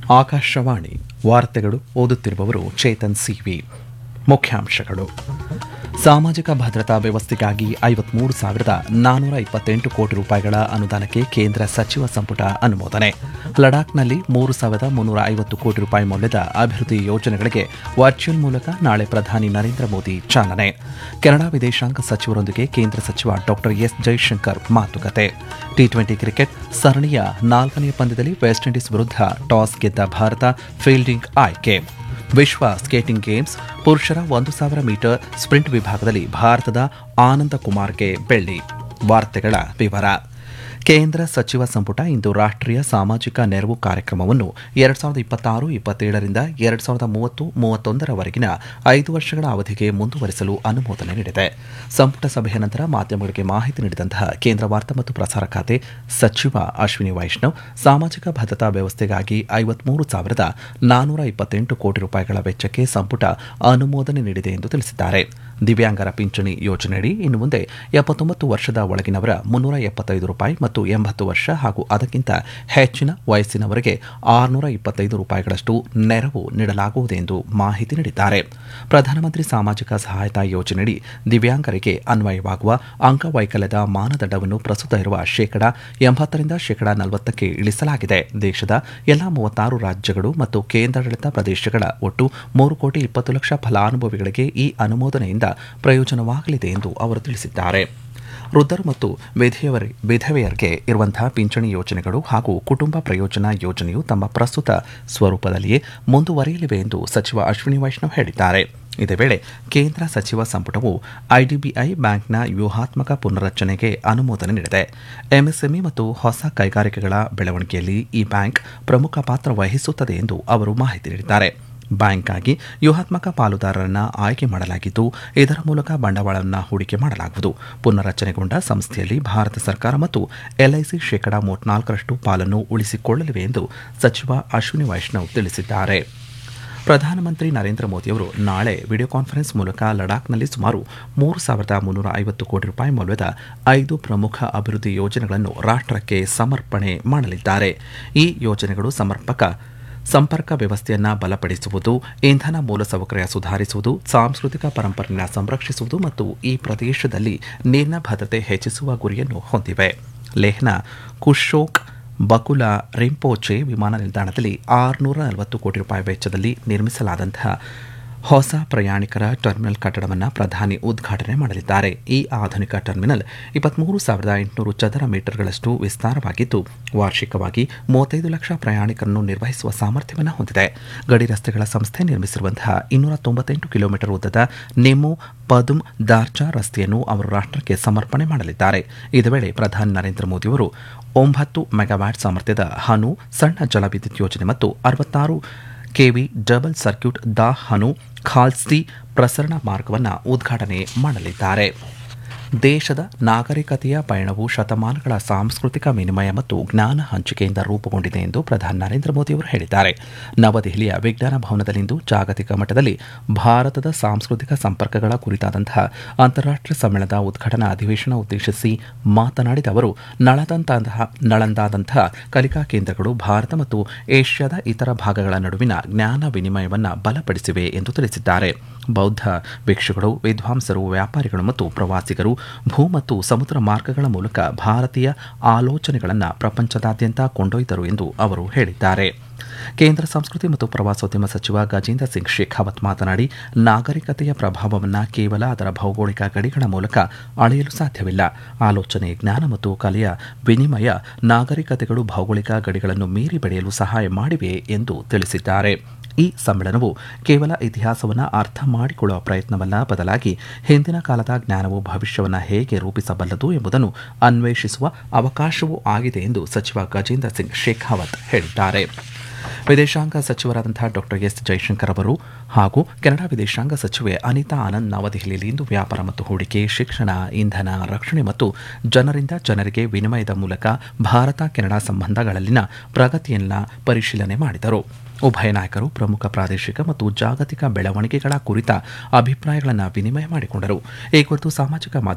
ಆಕಾಶವಾಣಿ ವಾರ್ತೆಗಳು ಓದುತ್ತಿರುವವರು ಚೇತನ್ ಸಿವಿ ಮುಖ್ಯಾಂಶಗಳು ಸಾಮಾಜಿಕ ಭದ್ರತಾ ವ್ಯವಸ್ಥೆಗಾಗಿ ಐವತ್ಮೂರು ಸಾವಿರದ ನಾನ್ನೂರ ಇಪ್ಪತ್ತೆಂಟು ಕೋಟಿ ರೂಪಾಯಿಗಳ ಅನುದಾನಕ್ಕೆ ಕೇಂದ್ರ ಸಚಿವ ಸಂಪುಟ ಅನುಮೋದನೆ ಲಡಾಖ್ನಲ್ಲಿ ಮೂರು ಸಾವಿರದ ಮುನ್ನೂರ ಐವತ್ತು ಕೋಟಿ ರೂಪಾಯಿ ಮೌಲ್ಯದ ಅಭಿವೃದ್ಧಿ ಯೋಜನೆಗಳಿಗೆ ವರ್ಚುವಲ್ ಮೂಲಕ ನಾಳೆ ಪ್ರಧಾನಿ ನರೇಂದ್ರ ಮೋದಿ ಚಾಲನೆ ಕೆನಡಾ ವಿದೇಶಾಂಗ ಸಚಿವರೊಂದಿಗೆ ಕೇಂದ್ರ ಸಚಿವ ಡಾ ಎಸ್ ಜೈಶಂಕರ್ ಮಾತುಕತೆ ಟಿ ಟ್ವೆಂಟಿ ಕ್ರಿಕೆಟ್ ಸರಣಿಯ ನಾಲ್ಕನೇ ಪಂದ್ಯದಲ್ಲಿ ವೆಸ್ಟ್ ಇಂಡೀಸ್ ವಿರುದ್ಧ ಟಾಸ್ ಗೆದ್ದ ಭಾರತ ಫೀಲ್ಡಿಂಗ್ ಆಯ್ಕೆ ವಿಶ್ವ ಸ್ಕೇಟಿಂಗ್ ಗೇಮ್ಸ್ ಪುರುಷರ ಒಂದು ಸಾವಿರ ಮೀಟರ್ ಸ್ಪ್ರಿಂಟ್ ವಿಭಾಗದಲ್ಲಿ ಭಾರತದ ಆನಂದ ಕುಮಾರ್ಗೆ ಬೆಳ್ಳಿ ವಾರ್ತೆಗಳ ವಿವರ ಕೇಂದ್ರ ಸಚಿವ ಸಂಪುಟ ಇಂದು ರಾಷ್ಟ್ರೀಯ ಸಾಮಾಜಿಕ ನೆರವು ಕಾರ್ಯಕ್ರಮವನ್ನು ಎರಡ್ ಸಾವಿರದ ಇಪ್ಪತ್ತಾರು ಇಪ್ಪತ್ತೇಳರಿಂದ ಎರಡ್ ಸಾವಿರದ ಮೂವತ್ತು ಮೂವತ್ತೊಂದರವರೆಗಿನ ಐದು ವರ್ಷಗಳ ಅವಧಿಗೆ ಮುಂದುವರಿಸಲು ಅನುಮೋದನೆ ನೀಡಿದೆ ಸಂಪುಟ ಸಭೆಯ ನಂತರ ಮಾಧ್ಯಮಗಳಿಗೆ ಮಾಹಿತಿ ನೀಡಿದಂತಹ ಕೇಂದ್ರ ವಾರ್ತಾ ಮತ್ತು ಪ್ರಸಾರ ಖಾತೆ ಸಚಿವ ಅಶ್ವಿನಿ ವೈಷ್ಣವ್ ಸಾಮಾಜಿಕ ಭದ್ರತಾ ವ್ಯವಸ್ಥೆಗಾಗಿ ಐವತ್ಮೂರು ಸಾವಿರದ ನಾನ್ನೂರ ಇಪ್ಪತ್ತೆಂಟು ಕೋಟಿ ರೂಪಾಯಿಗಳ ವೆಚ್ಚಕ್ಕೆ ಸಂಪುಟ ಅನುಮೋದನೆ ನೀಡಿದೆ ಎಂದು ತಿಳಿಸಿದ್ದಾರೆ ದಿವ್ಯಾಂಗರ ಪಿಂಚಣಿ ಯೋಜನೆಯಡಿ ಇನ್ನು ಮುಂದೆ ಎಪ್ಪತ್ತೊಂಬತ್ತು ವರ್ಷದ ಒಳಗಿನವರ ಮುನ್ನೂರ ಎಪ್ಪತ್ತೈದು ರೂಪಾಯಿ ಮತ್ತು ಎಂಬತ್ತು ವರ್ಷ ಹಾಗೂ ಅದಕ್ಕಿಂತ ಹೆಚ್ಚಿನ ವಯಸ್ಸಿನವರಿಗೆ ಆರುನೂರ ಇಪ್ಪತ್ತೈದು ರೂಪಾಯಿಗಳಷ್ಟು ನೆರವು ನೀಡಲಾಗುವುದು ಎಂದು ಮಾಹಿತಿ ನೀಡಿದ್ದಾರೆ ಪ್ರಧಾನಮಂತ್ರಿ ಸಾಮಾಜಿಕ ಸಹಾಯತಾ ಯೋಜನೆಯಡಿ ದಿವ್ಯಾಂಗರಿಗೆ ಅನ್ವಯವಾಗುವ ಅಂಗವೈಕಲ್ಯದ ಮಾನದಂಡವನ್ನು ಪ್ರಸ್ತುತ ಇರುವ ಶೇಕಡಾ ಎಂಬತ್ತರಿಂದ ಶೇಕಡಾ ನಲವತ್ತಕ್ಕೆ ಇಳಿಸಲಾಗಿದೆ ದೇಶದ ಎಲ್ಲಾ ಮೂವತ್ತಾರು ರಾಜ್ಯಗಳು ಮತ್ತು ಕೇಂದ್ರಾಡಳಿತ ಪ್ರದೇಶಗಳ ಒಟ್ಟು ಮೂರು ಕೋಟಿ ಇಪ್ಪತ್ತು ಲಕ್ಷ ಫಲಾನುಭವಿಗಳಿಗೆ ಈ ಅನುಮೋದನೆಯಿಂದ ಪ್ರಯೋಜನವಾಗಲಿದೆ ಎಂದು ಅವರು ತಿಳಿಸಿದ್ದಾರೆ ವೃದ್ಧರು ಮತ್ತು ವಿಧವೆಯರ- ವಿಧವೆಯರಿಗೆ ಇರುವಂತಹ ಪಿಂಚಣಿ ಯೋಜನೆಗಳು ಹಾಗೂ ಕುಟುಂಬ ಪ್ರಯೋಜನ ಯೋಜನೆಯು ತಮ್ಮ ಪ್ರಸ್ತುತ ಸ್ವರೂಪದಲ್ಲಿಯೇ ಮುಂದುವರಿಯಲಿವೆ ಎಂದು ಸಚಿವ ಅಶ್ವಿನಿ ವೈಷ್ಣವ್ ಹೇಳಿದ್ದಾರೆ ಇದೇ ವೇಳೆ ಕೇಂದ್ರ ಸಚಿವ ಸಂಪುಟವು ಐಡಿಬಿಐ ಬ್ಯಾಂಕ್ನ ವ್ಯೂಹಾತ್ಮಕ ಪುನರ್ರಚನೆಗೆ ಅನುಮೋದನೆ ನೀಡಿದೆ ಎಂಎಸ್ಎಂಇ ಮತ್ತು ಹೊಸ ಕೈಗಾರಿಕೆಗಳ ಬೆಳವಣಿಗೆಯಲ್ಲಿ ಈ ಬ್ಯಾಂಕ್ ಪ್ರಮುಖ ಪಾತ್ರ ವಹಿಸುತ್ತದೆ ಎಂದು ಅವರು ಮಾಹಿತಿ ನೀಡಿದ್ದಾರೆ ಬ್ಯಾಂಕ್ಗಾಗಿ ವ್ಯೂಹಾತ್ಮಕ ಪಾಲುದಾರರನ್ನ ಆಯ್ಕೆ ಮಾಡಲಾಗಿದ್ದು ಇದರ ಮೂಲಕ ಬಂಡವಾಳವನ್ನು ಹೂಡಿಕೆ ಮಾಡಲಾಗುವುದು ಪುನರ್ರಚನೆಗೊಂಡ ಸಂಸ್ಥೆಯಲ್ಲಿ ಭಾರತ ಸರ್ಕಾರ ಮತ್ತು ಎಲ್ಐಸಿ ಶೇಕಡಾ ಮೂವತ್ನಾಲ್ಕರಷ್ಟು ಪಾಲನ್ನು ಉಳಿಸಿಕೊಳ್ಳಲಿವೆ ಎಂದು ಸಚಿವ ಅಶ್ವಿನಿ ವೈಷ್ಣವ್ ತಿಳಿಸಿದ್ದಾರೆ ಪ್ರಧಾನಮಂತ್ರಿ ನರೇಂದ್ರ ಮೋದಿಯವರು ನಾಳೆ ವಿಡಿಯೋ ಕಾನ್ಫರೆನ್ಸ್ ಮೂಲಕ ಲಡಾಖ್ನಲ್ಲಿ ಸುಮಾರು ಮೂರು ಸಾವಿರದ ಮುನ್ನೂರ ಐವತ್ತು ಕೋಟಿ ರೂಪಾಯಿ ಮೌಲ್ಯದ ಐದು ಪ್ರಮುಖ ಅಭಿವೃದ್ಧಿ ಯೋಜನೆಗಳನ್ನು ರಾಷ್ಟ್ರಕ್ಕೆ ಸಮರ್ಪಣೆ ಮಾಡಲಿದ್ದಾರೆ ಈ ಯೋಜನೆಗಳು ಸಮರ್ಪಕ ಸಂಪರ್ಕ ವ್ಯವಸ್ಥೆಯನ್ನ ಬಲಪಡಿಸುವುದು ಇಂಧನ ಮೂಲಸೌಕರ್ಯ ಸುಧಾರಿಸುವುದು ಸಾಂಸ್ಕೃತಿಕ ಪರಂಪರೆಯನ್ನು ಸಂರಕ್ಷಿಸುವುದು ಮತ್ತು ಈ ಪ್ರದೇಶದಲ್ಲಿ ನೀರಿನ ಭದ್ರತೆ ಹೆಚ್ಚಿಸುವ ಗುರಿಯನ್ನು ಹೊಂದಿವೆ ಲೇಹ್ನ ಕುಶೋಕ್ ಬಕುಲಾ ರಿಂಪೋಚೆ ವಿಮಾನ ನಿಲ್ದಾಣದಲ್ಲಿ ಆರುನೂರ ನಲವತ್ತು ಕೋಟಿ ರೂಪಾಯಿ ವೆಚ್ಚದಲ್ಲಿ ನಿರ್ಮಿಸಲಾದಂತಹ ಹೊಸ ಪ್ರಯಾಣಿಕರ ಟರ್ಮಿನಲ್ ಕಟ್ಟಡವನ್ನು ಪ್ರಧಾನಿ ಉದ್ಘಾಟನೆ ಮಾಡಲಿದ್ದಾರೆ ಈ ಆಧುನಿಕ ಟರ್ಮಿನಲ್ ಇಪ್ಪತ್ಮೂರು ಸಾವಿರದ ಎಂಟುನೂರು ಚದರ ಮೀಟರ್ಗಳಷ್ಟು ವಿಸ್ತಾರವಾಗಿದ್ದು ವಾರ್ಷಿಕವಾಗಿ ಮೂವತ್ತೈದು ಲಕ್ಷ ಪ್ರಯಾಣಿಕರನ್ನು ನಿರ್ವಹಿಸುವ ಸಾಮರ್ಥ್ಯವನ್ನು ಹೊಂದಿದೆ ಗಡಿ ರಸ್ತೆಗಳ ಸಂಸ್ಥೆ ನಿರ್ಮಿಸಿರುವಂತಹ ಇನ್ನೂರ ತೊಂಬತ್ತೆಂಟು ಕಿಲೋಮೀಟರ್ ಉದ್ದದ ನೆಮೋ ಪದುಮ್ ದಾರ್ಚಾ ರಸ್ತೆಯನ್ನು ಅವರು ರಾಷ್ಟ್ರಕ್ಕೆ ಸಮರ್ಪಣೆ ಮಾಡಲಿದ್ದಾರೆ ಇದೇ ವೇಳೆ ಪ್ರಧಾನಿ ನರೇಂದ್ರ ಮೋದಿಯವರು ಒಂಬತ್ತು ಮೆಗಾವ್ಯಾಟ್ ಸಾಮರ್ಥ್ಯದ ಹನು ಸಣ್ಣ ಜಲವಿದ್ಯುತ್ ಯೋಜನೆ ಮತ್ತು ಅರವತ್ತಾರು ಕೆವಿ ಡಬಲ್ ಸರ್ಕ್ಯೂಟ್ ದಾ ಹನು ಖಾಲ್ಸ್ತಿ ಪ್ರಸರಣ ಮಾರ್ಗವನ್ನು ಉದ್ಘಾಟನೆ ಮಾಡಲಿದ್ದಾರೆ ದೇಶದ ನಾಗರಿಕತೆಯ ಪಯಣವು ಶತಮಾನಗಳ ಸಾಂಸ್ಕೃತಿಕ ವಿನಿಮಯ ಮತ್ತು ಜ್ಞಾನ ಹಂಚಿಕೆಯಿಂದ ರೂಪುಗೊಂಡಿದೆ ಎಂದು ಪ್ರಧಾನಿ ನರೇಂದ್ರ ಮೋದಿ ಅವರು ಹೇಳಿದ್ದಾರೆ ನವದೆಹಲಿಯ ವಿಜ್ಞಾನ ಭವನದಲ್ಲಿಂದು ಜಾಗತಿಕ ಮಟ್ಟದಲ್ಲಿ ಭಾರತದ ಸಾಂಸ್ಕೃತಿಕ ಸಂಪರ್ಕಗಳ ಕುರಿತಾದಂತಹ ಅಂತಾರಾಷ್ಟ್ರೀಯ ಸಮ್ಮೇಳನದ ಉದ್ಘಾಟನಾ ಅಧಿವೇಶನ ಉದ್ದೇಶಿಸಿ ಮಾತನಾಡಿದ ಅವರು ನಳದಂತಹ ನಳಂದಾದಂತಹ ಕಲಿಕಾ ಕೇಂದ್ರಗಳು ಭಾರತ ಮತ್ತು ಏಷ್ಯಾದ ಇತರ ಭಾಗಗಳ ನಡುವಿನ ಜ್ಞಾನ ವಿನಿಮಯವನ್ನು ಬಲಪಡಿಸಿವೆ ಎಂದು ತಿಳಿಸಿದ್ದಾರೆ ಬೌದ್ಧ ಭಿಕ್ಷುಗಳು ವಿದ್ವಾಂಸರು ವ್ಯಾಪಾರಿಗಳು ಮತ್ತು ಪ್ರವಾಸಿಗರು ಭೂ ಮತ್ತು ಸಮುದ್ರ ಮಾರ್ಗಗಳ ಮೂಲಕ ಭಾರತೀಯ ಆಲೋಚನೆಗಳನ್ನು ಪ್ರಪಂಚದಾದ್ಯಂತ ಕೊಂಡೊಯ್ದರು ಎಂದು ಅವರು ಹೇಳಿದ್ದಾರೆ ಕೇಂದ್ರ ಸಂಸ್ಕೃತಿ ಮತ್ತು ಪ್ರವಾಸೋದ್ಯಮ ಸಚಿವ ಗಜೇಂದ್ರ ಸಿಂಗ್ ಶೇಖಾವತ್ ಮಾತನಾಡಿ ನಾಗರಿಕತೆಯ ಪ್ರಭಾವವನ್ನು ಕೇವಲ ಅದರ ಭೌಗೋಳಿಕ ಗಡಿಗಳ ಮೂಲಕ ಅಳೆಯಲು ಸಾಧ್ಯವಿಲ್ಲ ಆಲೋಚನೆ ಜ್ಞಾನ ಮತ್ತು ಕಲೆಯ ವಿನಿಮಯ ನಾಗರಿಕತೆಗಳು ಭೌಗೋಳಿಕ ಗಡಿಗಳನ್ನು ಮೀರಿ ಬೆಳೆಯಲು ಸಹಾಯ ಮಾಡಿವೆ ಎಂದು ತಿಳಿಸಿದ್ದಾರೆ ಈ ಸಮ್ಮೇಳನವು ಕೇವಲ ಇತಿಹಾಸವನ್ನು ಅರ್ಥ ಮಾಡಿಕೊಳ್ಳುವ ಪ್ರಯತ್ನವಲ್ಲ ಬದಲಾಗಿ ಹಿಂದಿನ ಕಾಲದ ಜ್ಞಾನವು ಭವಿಷ್ಯವನ್ನು ಹೇಗೆ ರೂಪಿಸಬಲ್ಲದು ಎಂಬುದನ್ನು ಅನ್ವೇಷಿಸುವ ಅವಕಾಶವೂ ಆಗಿದೆ ಎಂದು ಸಚಿವ ಗಜೇಂದ್ರ ಸಿಂಗ್ ಶೇಖಾವತ್ ಹೇಳಿದ್ದಾರೆ ವಿದೇಶಾಂಗ ಸಚಿವರಾದಂತಹ ಡಾಕ್ಟರ್ ಎಸ್ ಜೈಶಂಕರ್ ಅವರು ಹಾಗೂ ಕೆನಡಾ ವಿದೇಶಾಂಗ ಸಚಿವೆ ಅನಿತಾ ಆನಂದ್ ನವದೆಹಲಿಯಲ್ಲಿ ಇಂದು ವ್ಯಾಪಾರ ಮತ್ತು ಹೂಡಿಕೆ ಶಿಕ್ಷಣ ಇಂಧನ ರಕ್ಷಣೆ ಮತ್ತು ಜನರಿಂದ ಜನರಿಗೆ ವಿನಿಮಯದ ಮೂಲಕ ಭಾರತ ಕೆನಡಾ ಸಂಬಂಧಗಳಲ್ಲಿನ ಪ್ರಗತಿಯನ್ನ ಪರಿಶೀಲನೆ ಮಾಡಿದರು ಉಭಯ ನಾಯಕರು ಪ್ರಮುಖ ಪ್ರಾದೇಶಿಕ ಮತ್ತು ಜಾಗತಿಕ ಬೆಳವಣಿಗೆಗಳ ಕುರಿತ ಅಭಿಪ್ರಾಯಗಳನ್ನು ವಿನಿಮಯ ಮಾಡಿಕೊಂಡರು ಈ ಕುರಿತು ಸಾಮಾಜಿಕ ಮಾಧ್ಯಮ